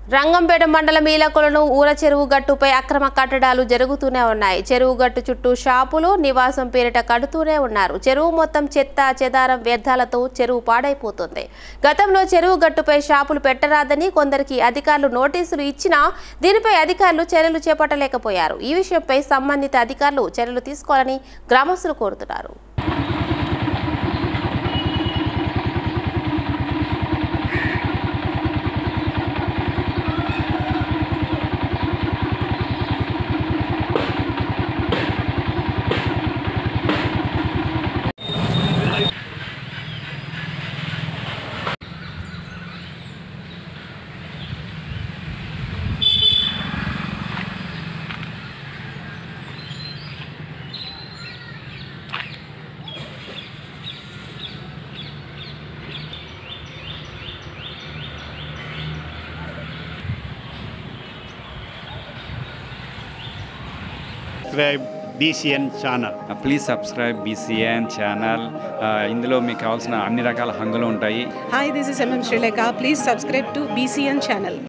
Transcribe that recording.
రంగంపేట మండలం ఈలకొలను ఊర చెరువు గట్టుపై అక్రమ కట్టడాలు జరుగుతూనే ఉన్నాయి చెరువు గట్టు చుట్టూ షాపులు నివాసం పేరిట కడుతూనే ఉన్నారు చెరువు మొత్తం చెత్త చెదారం వ్యర్థాలతో చెరువు పాడైపోతుంది గతంలో చెరువు గట్టుపై షాపులు పెట్టరాదని కొందరికి అధికారులు నోటీసులు ఇచ్చినా దీనిపై అధికారులు చర్యలు చేపట్టలేకపోయారు ఈ విషయంపై సంబంధిత అధికారులు చర్యలు తీసుకోవాలని గ్రామస్తులు కోరుతున్నారు subscribe BCN channel please subscribe BCN channel ఇందులో మీకు కావాల్సిన అన్ని రకాల హంగులు ఉంటాయి Hi, this is MM Sri Lanka. Please subscribe to BCN channel.